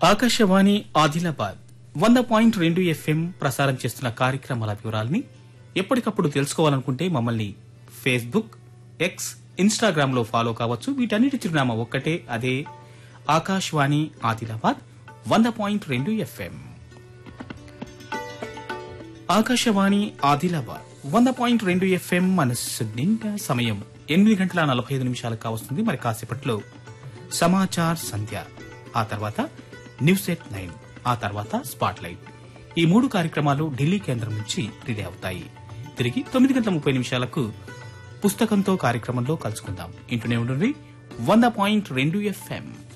ఆకాశవాణి ఆదిలాబాద్ వంద పాయింట్ రెండు ఎఫ్ఎం ప్రసారం చేస్తున్న కార్యక్రమాల వివరాలని ఎప్పటికప్పుడు తెలుసుకోవాలనుకుంటే మమ్మల్ని ఫేస్బుక్ ఎక్స్ ఇన్స్టాగ్రామ్ లో ఫాలో కావచ్చు వీటన్నిటి చిరునామా ఒక్కటే అదే ఆకాశవాణి ఆదిలాబాద్ వంద పాయింట్ రెండు ఎఫ్ఎం ఆకాశవాణి ఆదిలాబాద్ వంద పాయింట్ రెండు ఎఫ్ఎం మనస్సు నిండా సమయం ఎనిమిది గంటల నలభై ఐదు నిమిషాలకు కావస్తుంది మరి కాసేపట్లో సమాచార్ సంధ్య ఆ తర్వాత న్యూస్ ఎట్ నైన్ ఆ తర్వాత స్పాట్ లైట్ ఈ మూడు కార్యక్రమాలు ఢిల్లీ కేంద్రం నుంచి రిలే అవుతాయి తిరిగి తొమ్మిది గంటల ముప్పై నిమిషాలకు పుస్తకంతో కార్యక్రమంలో కలుసుకుందాం ఇంటూనే ఉండండి వంద పాయింట్ రెండు ఎఫ్ఎం